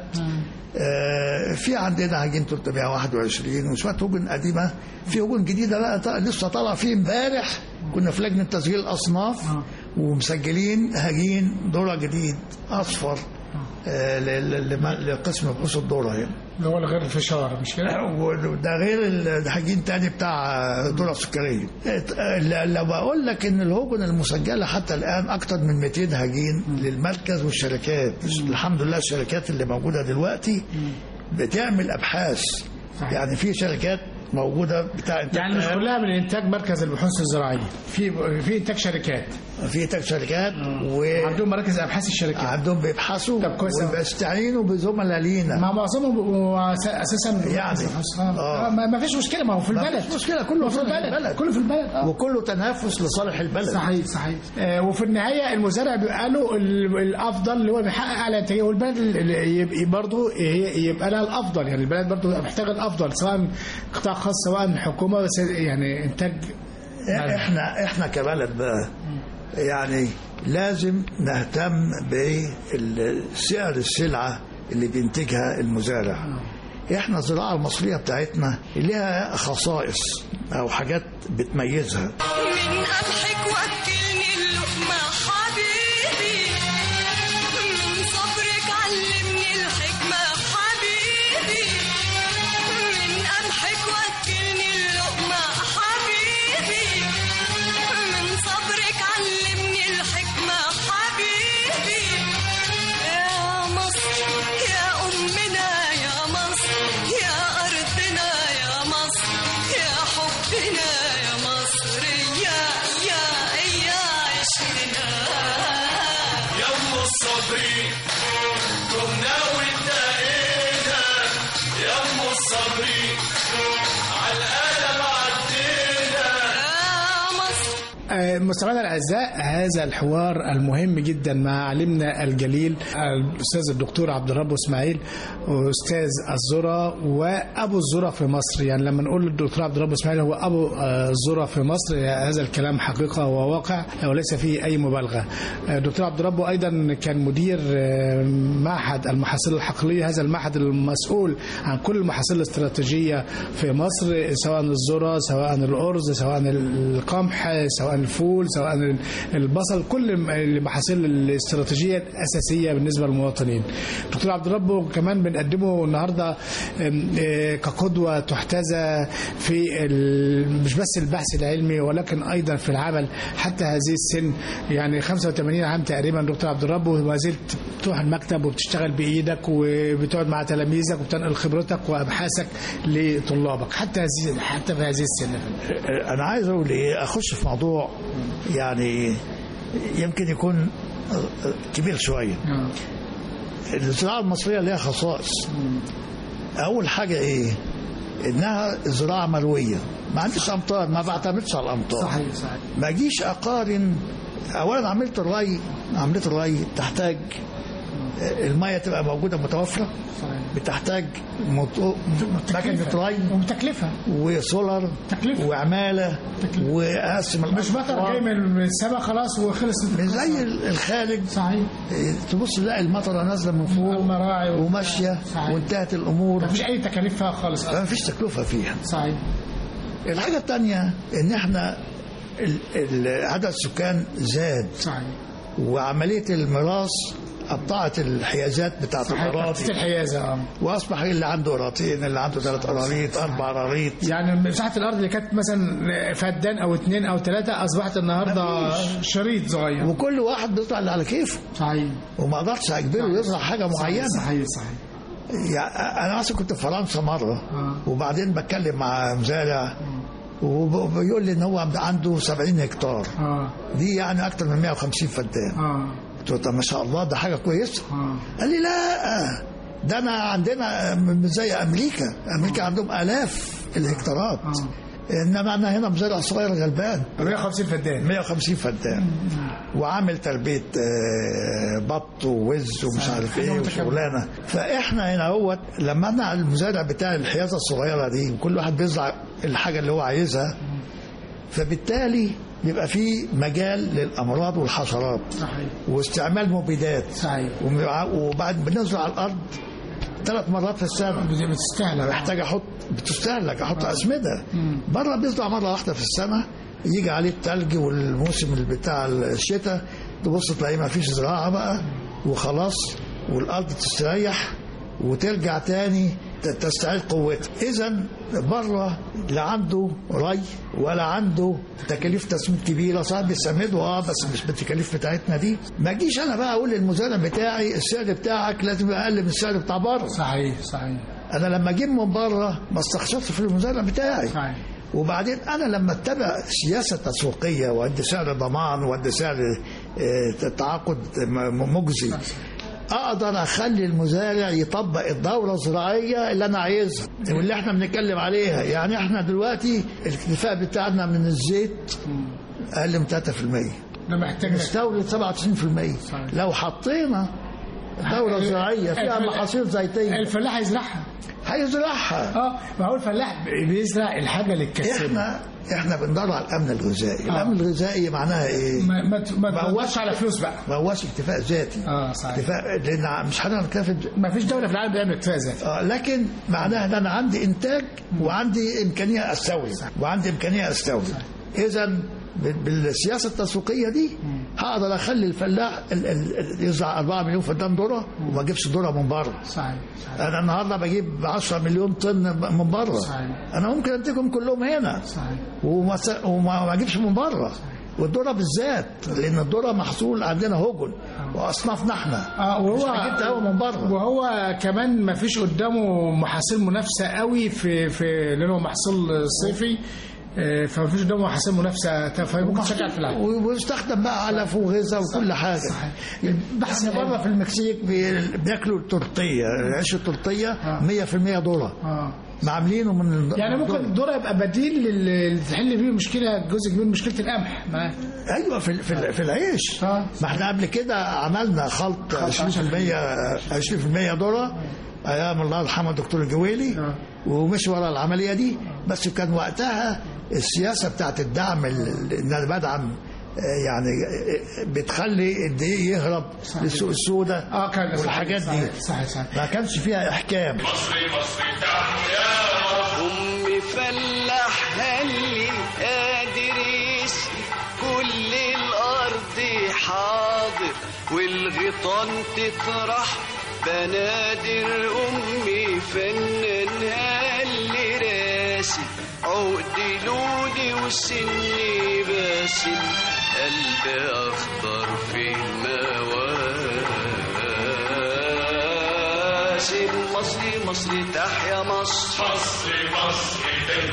آه في عندنا هجين 321 وشويه هجن قديمه في هجن جديده بقى ط- لسه طالع فيه امبارح كنا في لجنه تسجيل الاصناف ومسجلين هجين ذره جديد اصفر آه ل- ل- لم- لقسم بحوث الذره يعني اللي هو غير الفشار مش كده؟ وده غير الحاجين تاني بتاع ذرة سكرية ل- لو بقول لك ان الهوجن المسجلة حتى الان اكتر من 200 هجين للمركز والشركات الحمد لله الشركات اللي موجودة دلوقتي بتعمل ابحاث يعني في شركات موجودة بتاع إنتاج يعني مش خام، كلها من انتاج مركز البحوث الزراعيه في في انتاج شركات في إنتاج شركات عندهم مراكز ابحاث الشركات وعندهم بيبحثوا طب كويس أوي. وبيستعينوا بزملاء لينا ما معظمهم بيبقوا أس- اساسا يعني. آه. آه. ما ما فيش مشكله ما هو في ما البلد فيش مشكلة، كله ما في في صالح البلد البلد. كله في البلد آه. وكله تنافس لصالح البلد صحيح صحيح آه وفي النهايه المزارع بيبقى له ال- الافضل اللي هو بيحقق اعلى انتاجيه والبلد يبقى برضه يبقى لها الافضل يعني البلد برضه محتاجه الافضل سواء قطاع خاص سواء حكومه بس يعني انتاج احنا احنا كبلد بقى يعني لازم نهتم بسعر السلعه اللي بينتجها المزارع احنا الزراعه المصريه بتاعتنا لها خصائص او حاجات بتميزها من قمحك وكلني اللقمة حبيبي من صبرك علمني الحكمة حبيبي من قمحك وكلني اللقمة حبيبي من صبرك علمني الحكمة حبيبي آه، مستمعينا الاعزاء هذا الحوار المهم جدا مع علمنا الجليل الاستاذ الدكتور عبد الرب اسماعيل استاذ الذره وابو الذره في مصر يعني لما نقول الدكتور عبد الرب اسماعيل هو ابو آه، الذره في مصر هذا الكلام حقيقه وواقع وليس فيه اي مبالغه آه، الدكتور عبد الرب ايضا كان مدير آه، معهد المحاصيل الحقليه هذا المعهد المسؤول عن كل المحاصيل الاستراتيجيه في مصر سواء الذره سواء الارز سواء القمح سواء الفول سواء البصل كل المحاصيل الاستراتيجيه الاساسيه بالنسبه للمواطنين. دكتور عبد الرب كمان بنقدمه النهارده آم، آه، كقدوه تحتذى في ال- مش بس البحث العلمي ولكن ايضا في العمل حتى هذه السن يعني 85 عام تقريبا دكتور عبد الرب وما زلت بتروح المكتب وبتشتغل بايدك وبتقعد مع تلاميذك وبتنقل خبرتك وابحاثك لطلابك حتى هذه حتى في هذه السن انا عايز اقول ايه اخش في موضوع يعني يمكن يكون كبير شويه الزراعه المصريه ليها خصائص اول حاجه ايه انها زراعه مرويه ما عنديش امطار ما بعتمدش على الامطار صحيح صحيح ما اجيش اقارن اولا عمليه الري عمليه الري تحتاج الميه تبقى موجوده متوفره صحيح بتحتاج مطو- مكنه ري وتكلفه وسولار تكلفة. وعماله تكلفة. وقسم مش مطر جاي من السماء خلاص وخلص مش زي الخارج صحيح إيه، تبص تلاقي المطره نازله من فوق المراعي و- وماشيه صحيح. وانتهت الامور مفيش اي تكاليف فيها خالص ما فيش تكلفه فيها صحيح الحاجه الثانيه ان احنا ال- ال- عدد السكان زاد صحيح وعمليه الميراث قطعت الحيازات بتاعت صحيح الاراضي تكتيك الحيازه اه واصبح اللي عنده قراطين اللي عنده ثلاث قراريط اربع قراريط يعني مساحه الارض اللي كانت مثلا فدان او اثنين او ثلاثه اصبحت النهارده مفيش. شريط صغير وكل واحد بيطلع اللي على كيفه صحيح وما اقدرش اجبره يزرع حاجه معينه صحيح صحيح يعني انا اصلا كنت في فرنسا مره آه. وبعدين بتكلم مع مزارع وبيقول لي ان هو عنده 70 هكتار اه دي يعني اكتر من 150 فدان اه قلت له طب ما شاء الله ده حاجه كويسه اه قال لي لا ده انا عندنا مش زي امريكا امريكا عندهم الاف الهكتارات آه. انما انا هنا مزارع صغير غلبان 150 فدان 150 فدان وعامل تربيه آه، بط ووز ومش عارف ايه وشغلانه فاحنا هنا هو لما انا المزارع بتاع الحيازه الصغيره دي وكل واحد بيزرع الحاجه اللي هو عايزها فبالتالي بيبقى في مجال للامراض والحشرات صحيح واستعمال مبيدات صحيح ومع- وبعد بنزرع الارض ثلاث مرات في السنه بت- بتستهلك محتاج احط بتستهلك احط اسمده بره بيزرع مره واحده في السنه يجي عليه التلج والموسم اللي بتاع الشتاء تبص تلاقيه ما فيش زراعه بقى وخلاص والارض تستريح وترجع تاني ت- تستعيد قوتها اذا بره لا عنده ري ولا عنده تكاليف تسميد كبيره صعب بيسمدوا اه بس مش بالتكاليف بتاعتنا دي ما اجيش انا بقى اقول للمزارع بتاعي السعر بتاعك لازم يبقى اقل من السعر بتاع بره صحيح صحيح انا لما اجيب من بره ما استخسرش في المزارع بتاعي صحيح وبعدين انا لما اتبع سياسه تسويقيه وادي سعر ضمان وادي سعر آه، تعاقد م- مجزي اقدر اخلي المزارع يطبق الدوره الزراعيه اللي انا عايزها واللي احنا بنتكلم عليها يعني احنا دلوقتي الاكتفاء بتاعنا من الزيت اقل من 3% ده محتاج نستورد 97% لو حطينا دوره زراعيه فيها الفل- محاصيل زيتيه الفلاح يزرعها هيزرعها اه ما هو الفلاح بيزرع الحاجه اللي تكسبه احنا احنا بندور على الامن الغذائي الامن الغذائي معناها ايه ما ما ت- ما ما هوش- تدورش على فلوس بقى ما هوش اكتفاء ذاتي اه صحيح اكتفاء لان مش هنقدر نكتفي ب- ما فيش دوله في العالم بتعمل اكتفاء ذاتي آه لكن معناها ان انا عندي انتاج وعندي امكانيه استورد وعندي امكانيه استورد اذا بال- بالسياسه التسويقيه دي هقدر اخلي الفلاح ال- ال- ال- يزرع 4 مليون فدان ذره وما اجيبش ذره من بره صحيح صحيح انا النهارده بجيب 10 مليون طن من بره صحيح. انا ممكن انتجهم كلهم هنا صحيح وما س- وما ما اجيبش من بره والذره بالذات لان الذره محصول عندنا هجن واصنافنا احنا اه وهو مش هجيب قهوه من بره وهو كمان ما فيش قدامه محاصيل منافسه قوي في في لانه محصول صيفي آه، فما فيش قدامه محاصيل منافسه فممكن تشجع الفلاح و- ويستخدم بقى علف وغذاء وكل حاجه بحث احنا بره في المكسيك بي- بياكلوا التورتيه عيش التورتيه 100% ذره اه ما عاملينه من يعني ممكن الذره يبقى بديل لل- اللي تحل بيه مشكله جزء كبير من مشكله القمح معاك ايوه في في, في العيش آه. ما احنا قبل كده عملنا خلط 20% 20% ذره ايام الله يرحمه الدكتور الجويلي آه. ومشي ورا العمليه دي بس كان وقتها السياسه بتاعت الدعم ال- ان انا بدعم آه، يعني آه، بتخلي الدقيق يهرب للسوق السوداء اه كان والحاجات دي صحيح صحيح, صحيح. ما كانش فيها احكام أم فلاح اللي قادر يسقي كل الأرض حاضر والغيطان تطرح بنادر أمي فنان اللي راسي عقد لوني وسني باسم قلبي أخضر في المواسم مصري مصري تحيا مصر مصري مصري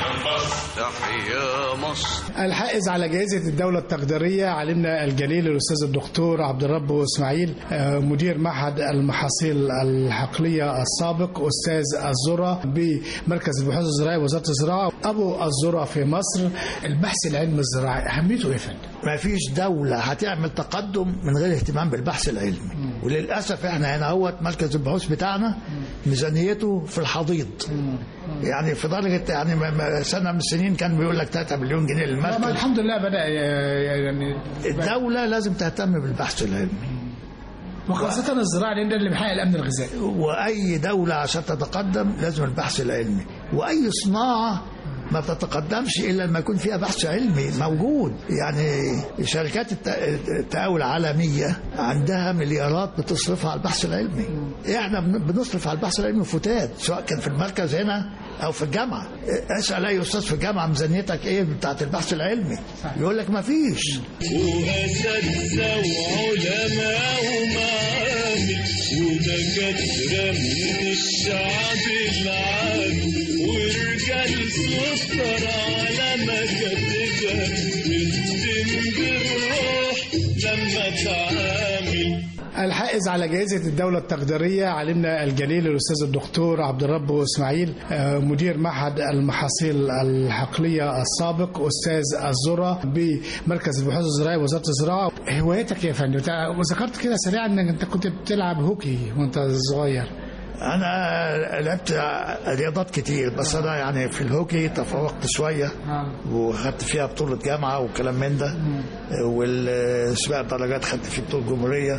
تحيا مصر الحائز على جائزة الدولة التقديرية علمنا الجليل الأستاذ الدكتور عبد الرب إسماعيل آه، مدير معهد المحاصيل الحقلية السابق أستاذ الذرة بمركز البحوث الزراعية وزارة الزراعة أبو الذرة في مصر البحث العلمي الزراعي أهميته إيه يا فندم؟ ما فيش دولة هتعمل تقدم من غير اهتمام بالبحث العلمي وللأسف احنا هنا هو مركز البحوث بتاعنا ميزانيته في الحضيض يعني في درجة يعني ما- ما- سنة من السنين كان بيقول لك 3 مليون جنيه لا، ما للمركز الحمد لله بدأ آه، يعني الدولة لازم تهتم بالبحث العلمي وخاصة الزراعة لأن ده اللي بيحقق الأمن الغذائي وأي دولة عشان تتقدم لازم البحث العلمي وأي صناعة ما بتتقدمش إلا لما يكون فيها بحث علمي موجود يعني شركات الت- التقاول العالمية عندها مليارات بتصرفها على البحث العلمي احنا بن- بنصرف على البحث العلمي فتات سواء كان في المركز هنا او في الجامعه اسال اي استاذ في الجامعه ميزانيتك ايه بتاعت البحث العلمي يقول لك ما فيش وأساتذة وعلماء ومعامل ودكاترة من الشعب العام ورجال سكر على مكاتبها بتتم بالروح لما تعامل الحائز على جائزة الدولة التقديرية علمنا الجليل الأستاذ الدكتور عبد الرب إسماعيل آه، مدير معهد المحاصيل الحقلية السابق أستاذ الذرة بمركز البحوث الزراعية وزارة الزراعة هوايتك يا فندم أنت- وذكرت كده سريعا أنك أنت كنت بتلعب هوكي وأنت صغير انا لعبت رياضات كتير بس انا يعني في الهوكي تفوقت شويه وخدت فيها بطوله جامعه وكلام من ده والسباق درجات خدت فيه بطوله جمهوريه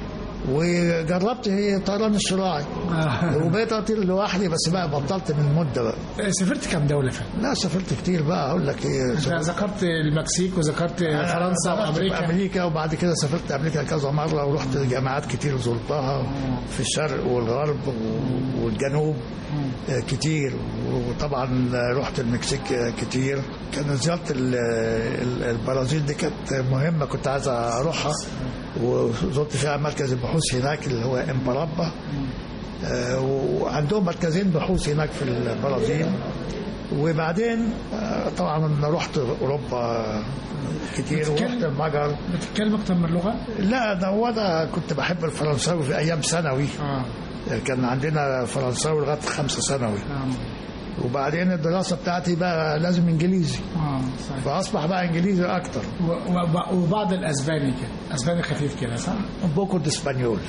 وجربت طيران الشراعي وبقيت اطير لوحدي بس بقى بطلت من مده بقى سافرت كام دولة يا فندم؟ لا سافرت كتير بقى اقول لك ايه أنت سافرت ذكرت المكسيك وذكرت فرنسا أنا في وأمريكا امريكا وبعد كده سافرت امريكا كذا مره ورحت جامعات كتير زرتها في الشرق والغرب و- والجنوب آه، كتير وطبعا رحت المكسيك آه، كتير كان زياره ال- ال- البرازيل دي كانت مهمه كنت عايز اروحها وزرت فيها مركز البحوث هناك اللي هو امبارابا آه، وعندهم مركزين بحوث هناك في البرازيل وبعدين آه، طبعا رحت اوروبا كتير ورحت المجر بتتكلم أكتر من لغة؟ لا ده هو انا كنت بحب الفرنساوي في ايام ثانوي آه كان عندنا فرنساوي لغايه خمسه ثانوي آه وبعدين الدراسه بتاعتي بقى لازم انجليزي آه صحيح فاصبح بقى انجليزي اكتر و- وب- وبعض الاسباني كده اسباني خفيف كده صح؟ بوكو دي اسبانيول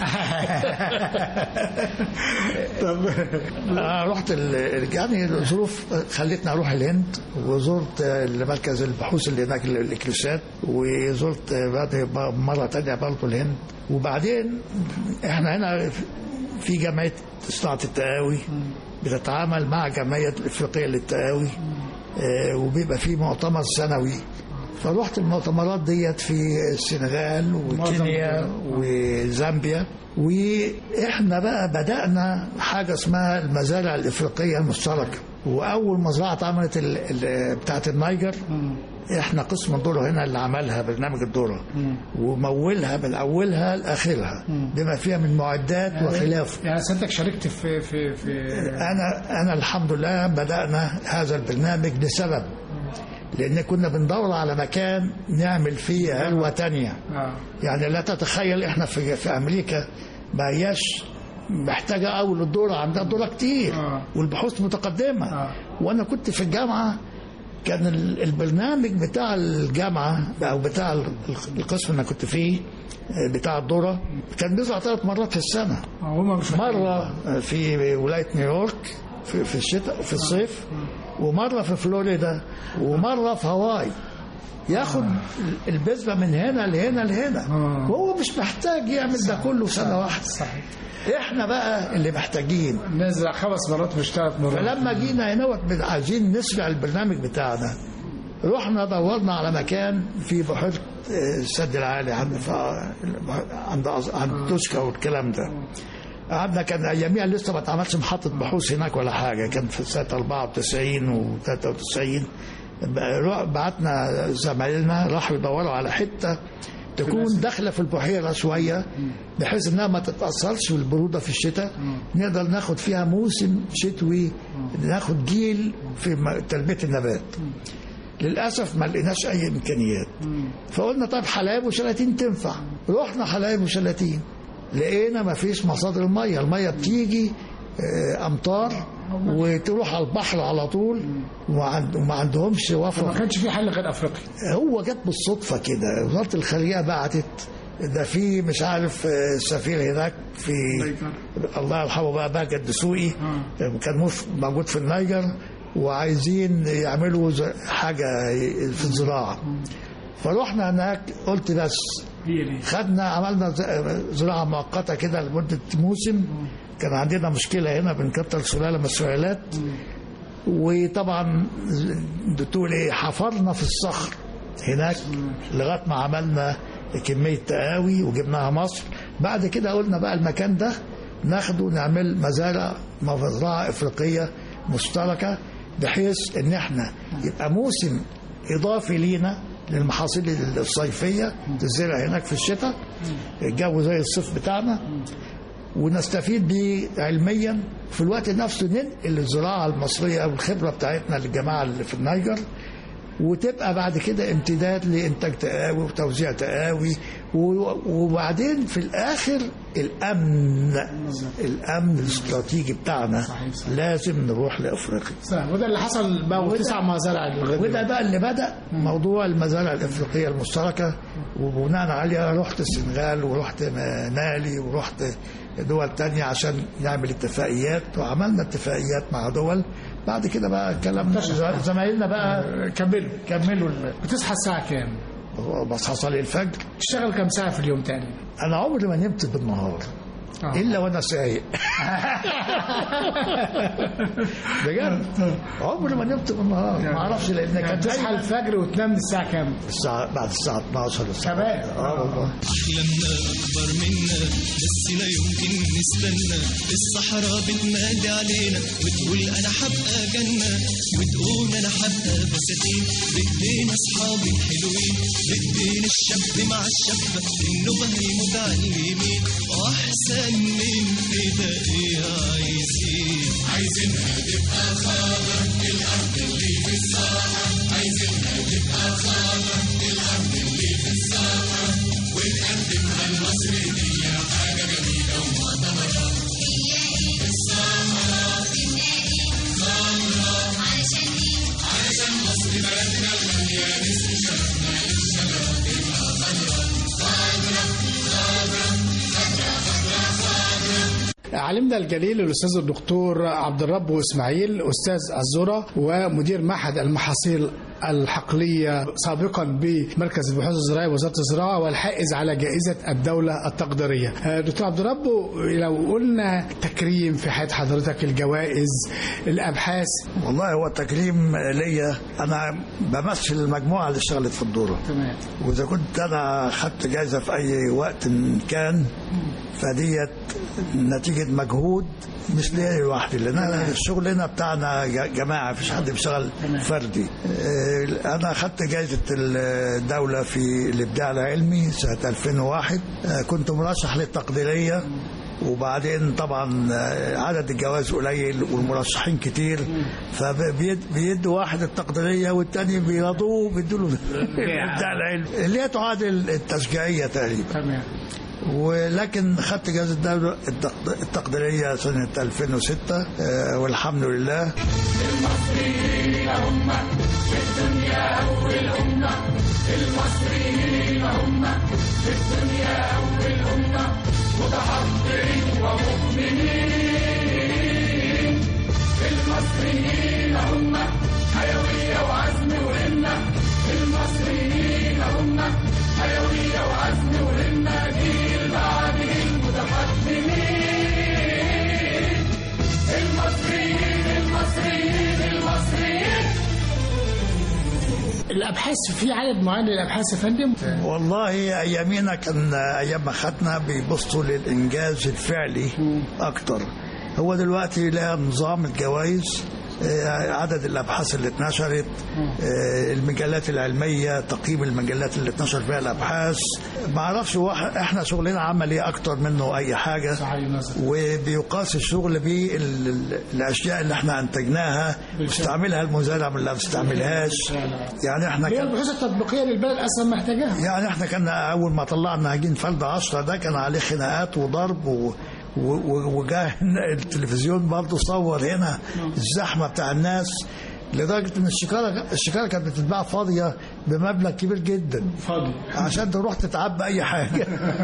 طب آه، رحت ال- يعني الظروف خلتني اروح الهند وزرت مركز البحوث اللي هناك الاكليسات وزرت بعد مره تانية برضه الهند وبعدين احنا هنا في جمعيه صناعه التقاوي بتتعامل مع جمعيه الافريقيه للتقاوي آه، وبيبقى في مؤتمر سنوي فرحت المؤتمرات ديت في السنغال وكينيا وزامبيا واحنا بقى بدانا حاجه اسمها المزارع الافريقيه المشتركه واول مزرعه اتعملت ال- ال- بتاعه النيجر احنا قسم الذره هنا اللي عملها برنامج الذره ومولها من اولها لاخرها بما فيها من معدات وخلافه يعني سنتك شاركت في في في انا انا الحمد لله بدانا هذا البرنامج لسبب لان كنا بندور على مكان نعمل فيه علوه تانية آه. يعني لا تتخيل احنا في في امريكا ما هياش محتاجه اول الدوره عندها دوره كتير آه. والبحوث متقدمه آه. وانا كنت في الجامعه كان ال- البرنامج بتاع الجامعه او بتاع ال- القسم اللي أنا كنت فيه آه، بتاع الدوره كان بيطلع ثلاث مرات في السنه هم مش مره في ولايه نيويورك في, في الشتاء في الصيف ومره في فلوريدا ومره في هاواي ياخد البذره من هنا لهنا لهنا آه. وهو مش محتاج يعمل ده كله سنه واحده صحيح احنا بقى اللي محتاجين نزرع خمس مرات مش ثلاث مرات فلما جينا هنا وت- عايزين نسرع البرنامج بتاعنا رحنا دورنا على مكان في بحيره آه، السد العالي عند ف- عند أز- عند توشكا والكلام ده قعدنا كان اياميها لسه ما اتعملش محطه بحوث هناك ولا حاجه كان في سنه 94 و 93 بعتنا زمايلنا راحوا يدوروا على حته تكون داخله في البحيره شويه بحيث انها ما تتاثرش بالبروده في الشتاء نقدر ناخد فيها موسم شتوي ناخد جيل في م- تربيه النبات للاسف ما لقيناش اي امكانيات فقلنا طب حلايب وشلاتين تنفع رحنا حلايب وشلاتين لقينا ما فيش مصادر الميه الميه بتيجي آه، امطار وتروح على البحر على طول وما عند- وما عندهمش ما وفره كانش في حل غير افريقيا هو جت بالصدفه كده وزاره الخارجيه بعتت ده في مش عارف آه، السفير هناك في الله يرحمه بقى بهجت دسوقي كان مف- موجود في النيجر وعايزين يعملوا ز- حاجه في الزراعه فروحنا هناك قلت بس هي دي خدنا عملنا ز- زراعه مؤقته كده لمده موسم كان عندنا مشكله هنا بنكتر سلاله من السلالات وطبعا بتقول ايه حفرنا في الصخر هناك لغايه ما عملنا كميه تقاوي وجبناها مصر بعد كده قلنا بقى المكان ده ناخده نعمل مزارع مزرعه افريقيه مشتركه بحيث ان احنا يبقى موسم اضافي لينا للمحاصيل الصيفيه تزرع هناك في الشتاء الجو زي الصيف بتاعنا ونستفيد بيه علميا في الوقت نفسه ننقل الزراعه المصريه او الخبره بتاعتنا للجماعه اللي في النيجر وتبقى بعد كده امتداد لانتاج تقاوي وتوزيع تقاوي و- وبعدين في الاخر الامن الامن الاستراتيجي بتاعنا لازم نروح لافريقيا صح وده اللي حصل بقى تسع مزارع لغاية وده دلوقتي. بقى اللي بدا موضوع المزارع الافريقيه المشتركه وبناء عليها رحت السنغال ورحت مالي ورحت دول تانية عشان نعمل اتفاقيات وعملنا اتفاقيات مع دول بعد كده بقى كلامنا زمايلنا بقى كملوا كملوا ال- بتصحى الساعة كام؟ بصحى اصلي الفجر تشتغل كام ساعة في اليوم تاني؟ انا عمري ما نمت بالنهار آه. الا وانا سايق بجد عمري ما نمت بالنهار ما اعرفش لان يعني كانت تصحى الفجر وتنام الساعة كام؟ الساعه بعد الساعه 12 الساعه كمان. اه والله أحلامنا أكبر منا بس لا يمكن نستنى الصحراء بتنادي علينا وتقول أنا حبقى جنة وتقول أنا حبقى بساتين بإيدينا أصحابي الحلوين بإيدين الشاب مع الشابة النبه المتعلمين وأحسن من كده إيه عايزين عايزينها تبقى خضرا الأرض اللي في الصحراء عايزينها تبقى خضرا الأرض اللي في الصحراء ونقدمها لمصر هدية حاجة جميلة ومعتبرة السمرة سمرة علشان علشان مصر بلدنا الغالية نسم شرفنا للشجرة تبقى خضرا خضرا خضرا خضرا خضرا خضرا علمنا الجليل الاستاذ الدكتور عبد الرب اسماعيل استاذ الذره ومدير معهد المحاصيل الحقليه سابقا بمركز البحوث الزراعيه وزاره الزراعه والحائز على جائزه الدوله التقديريه. آه، دكتور عبد الرب لو قلنا تكريم في حياه حضرتك الجوائز الابحاث والله هو تكريم ليا انا بمثل المجموعه اللي اشتغلت في الدوره تمام واذا كنت انا خدت جايزه في اي وقت كان فديت نتيجه مجهود مش ليا لوحدي لان انا الشغل هنا بتاعنا ج- جماعه مفيش حد بيشتغل فردي آه، انا خدت جايزه الدوله في الابداع العلمي سنه 2001 آه، كنت مرشح للتقديريه وبعدين طبعا آه، عدد الجوائز قليل والمرشحين كتير فبيدوا واحد التقديريه والتاني بيرضوه بيدوا له الابداع العلمي اللي هي تعادل التشجيعيه تقريبا تمام ولكن خدت جائزة الدولة التق- التقديرية سنة 2006 آه، والحمد لله الابحاث في عدد معين للابحاث يا فندم والله ايامينا كان ايام ما خدنا بيبصوا للانجاز الفعلي اكتر هو دلوقتي لها نظام الجوائز آه، عدد الابحاث اللي اتنشرت آه، المجلات العلميه تقييم المجلات اللي اتنشر فيها الابحاث ما اعرفش هو إح- احنا شغلنا عملي اكتر منه اي حاجه صحيح مثلا وبيقاس الشغل بالاشياء اللي احنا انتجناها بيستعملها المزارع من اللي ما بيستعملهاش يعني احنا هي كان البحوث التطبيقيه للبلد اصلا محتاجاها يعني احنا كان اول ما طلعنا هجين فلد 10 ده كان عليه خناقات وضرب و و- و- وجاء التلفزيون برضه صور هنا الزحمه بتاع الناس لدرجه ان الشكاره الشكاره كانت بتتباع فاضيه بمبلغ كبير جدا فاضي عشان تروح تتعبى اي حاجه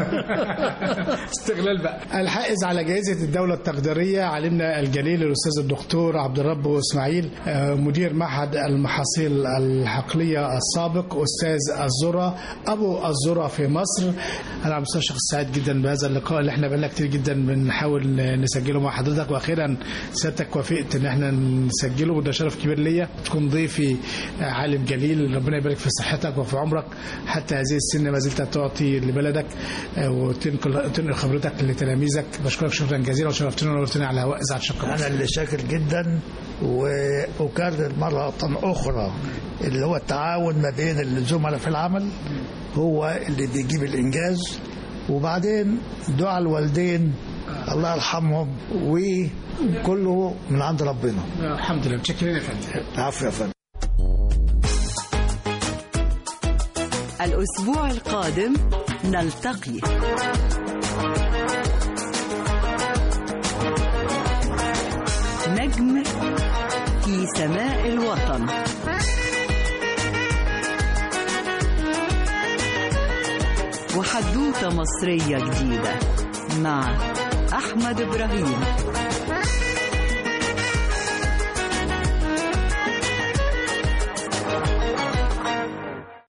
استغلال بقى الحائز على جائزة الدولة التقديرية علمنا الجليل الأستاذ الدكتور عبد الرب إسماعيل آه، مدير معهد المحاصيل الحقلية السابق أستاذ الذرة أبو الذرة في مصر أنا على مستوى الشخص سعيد جدا بهذا اللقاء اللي احنا بقالنا كتير جدا بنحاول نسجله مع حضرتك وأخيرا سيادتك وافقت إن احنا نسجله وده شرف كبير ليا تكون ضيفي آه، عالم جليل ربنا يبارك في صحتك وفي عمرك حتى هذه السن ما زلت تعطي لبلدك آه، وتنقل تنقل خبرتك لتلاميذك بشكرك شكرا جزيلا وشرفتنا ونورتنا على هواء اذاعه شق انا اللي شاكر جدا واكرر مره اخرى اللي هو التعاون ما بين الزملاء في العمل هو اللي بيجيب الانجاز وبعدين دعاء الوالدين الله يرحمهم وكله من عند ربنا الحمد لله متشكرين يا فندم العفو يا فندم الأسبوع القادم نلتقي نجم في سماء الوطن وحدوتة مصرية جديدة مع أحمد إبراهيم